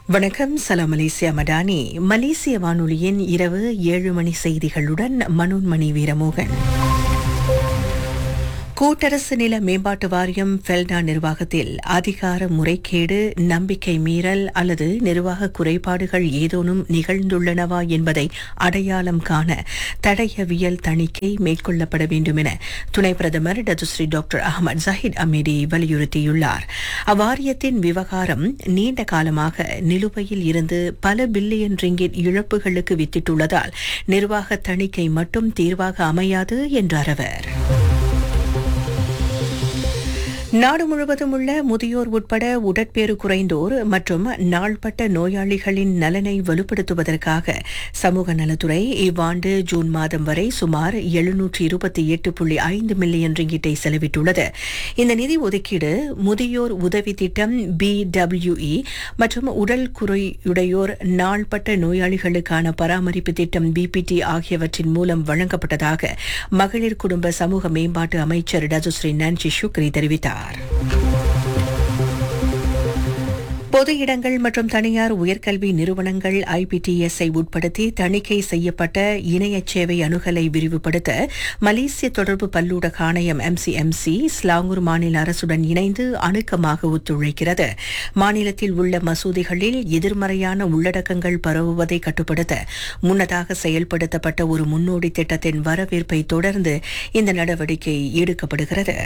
வணக்கம் சலாம் மலேசியா மடானி மலேசிய வானொலியின் இரவு ஏழு மணி செய்திகளுடன் மனோன்மணி வீரமோகன் கூட்டரசு நில மேம்பாட்டு வாரியம் ஃபெல்டா நிர்வாகத்தில் அதிகார முறைகேடு நம்பிக்கை மீறல் அல்லது நிர்வாக குறைபாடுகள் ஏதோனும் நிகழ்ந்துள்ளனவா என்பதை அடையாளம் காண தடயவியல் தணிக்கை மேற்கொள்ளப்பட வேண்டும் என துணை பிரதமர் Datuk Seri doctor Ahmad Zahid Hamidi வலியுறுத்தியுள்ளார் அவ்வாரியத்தின் விவகாரம் நீண்ட காலமாக நிலுவையில் இருந்து பல பில்லியன் ரிங்கிட் இழப்புகளுக்கு வித்திட்டுள்ளதால் நிர்வாக தணிக்கை மட்டும் தீர்வாக அமையாது என்றார் அவர் நாடு முழுவதும் உள்ள முதியோர் உட்பட உடற்பேறு குறைந்தோர் மற்றும் நாள்பட்ட நோயாளிகளின் நலனை வலுப்படுத்துவதற்காக சமூக நலத்துறை இவ்வாண்டு ஜூன் மாதம் வரை சுமார் எழுநூற்று இருபத்தி எட்டு புள்ளி ஐந்து மில்லியன் ரிங்கிட்டை செலவிட்டுள்ளது இந்த நிதி ஒதுக்கீடு முதியோர் உதவி திட்டம் பி டபிள்யூஇ மற்றும் உடல் குறையுடையோர் நாள்பட்ட நோயாளிகளுக்கான பராமரிப்பு திட்டம் பிபிடி ஆகியவற்றின் மூலம் வழங்கப்பட்டதாக மகளிர் குடும்ப சமூக மேம்பாட்டு அமைச்சர் டதுஸ்ரீ நான்சி சுக்ரி தெரிவித்தார் பொது இடங்கள் மற்றும் தனியார் உயர்கல்வி நிறுவனங்கள் ஐபிடிஎஸ்ஐ உட்படுத்தி தணிக்கை செய்யப்பட்ட இணைய சேவை அணுகலை விரிவுபடுத்த மலேசிய தொடர்பு பல்லூடக ஆணையம் எம்சிஎம்சி ஸ்லாங்கூர் மாநில அரசுடன் இணைந்து அணுக்கமாக ஒத்துழைக்கிறது மாநிலத்தில் உள்ள மசூதிகளில் எதிர்மறையான உள்ளடக்கங்கள் பரவுவதை கட்டுப்படுத்த முன்னதாக செயல்படுத்தப்பட்ட ஒரு முன்னோடி திட்டத்தின் வரவேற்பை தொடர்ந்து இந்த நடவடிக்கை எடுக்கப்படுகிறது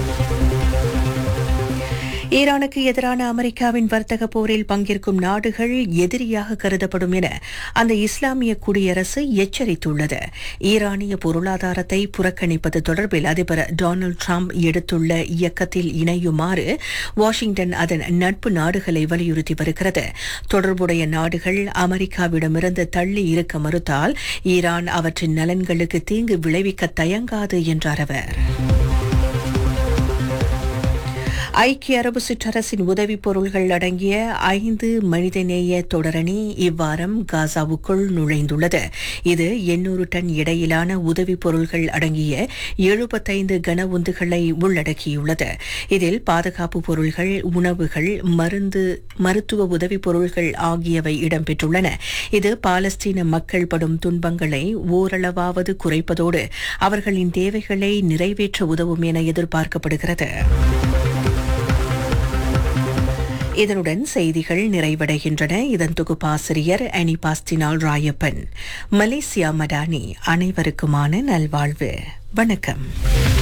ஈரானுக்கு எதிரான அமெரிக்காவின் வர்த்தக போரில் பங்கேற்கும் நாடுகள் எதிரியாக கருதப்படும் என அந்த இஸ்லாமிய குடியரசு எச்சரித்துள்ளது ஈரானிய பொருளாதாரத்தை புறக்கணிப்பது தொடர்பில் அதிபர் டொனால்டு டிரம்ப் எடுத்துள்ள இயக்கத்தில் இணையுமாறு வாஷிங்டன் அதன் நட்பு நாடுகளை வலியுறுத்தி வருகிறது தொடர்புடைய நாடுகள் அமெரிக்காவிடமிருந்து தள்ளி இருக்க மறுத்தால் ஈரான் அவற்றின் நலன்களுக்கு தீங்கு விளைவிக்க தயங்காது என்றார் அவர் ஐக்கிய அரபு சிற்றரசின் உதவிப் பொருள்கள் அடங்கிய ஐந்து மனிதநேய தொடரணி இவ்வாரம் காசாவுக்குள் நுழைந்துள்ளது இது எண்ணூறு டன் இடையிலான உதவிப் பொருள்கள் அடங்கிய எழுபத்தைந்து கன உந்துகளை உள்ளடக்கியுள்ளது இதில் பாதுகாப்பு பொருள்கள் உணவுகள் மருந்து மருத்துவ உதவிப் பொருள்கள் ஆகியவை இடம்பெற்றுள்ளன இது பாலஸ்தீன மக்கள் படும் துன்பங்களை ஓரளவாவது குறைப்பதோடு அவர்களின் தேவைகளை நிறைவேற்ற உதவும் என எதிர்பார்க்கப்படுகிறது இதனுடன் செய்திகள் நிறைவடைகின்றன இதன் தொகுப்பாசிரியர் அனி பாஸ்டினால் ராயப்பன் மலேசியா மடானி அனைவருக்குமான நல்வாழ்வு வணக்கம்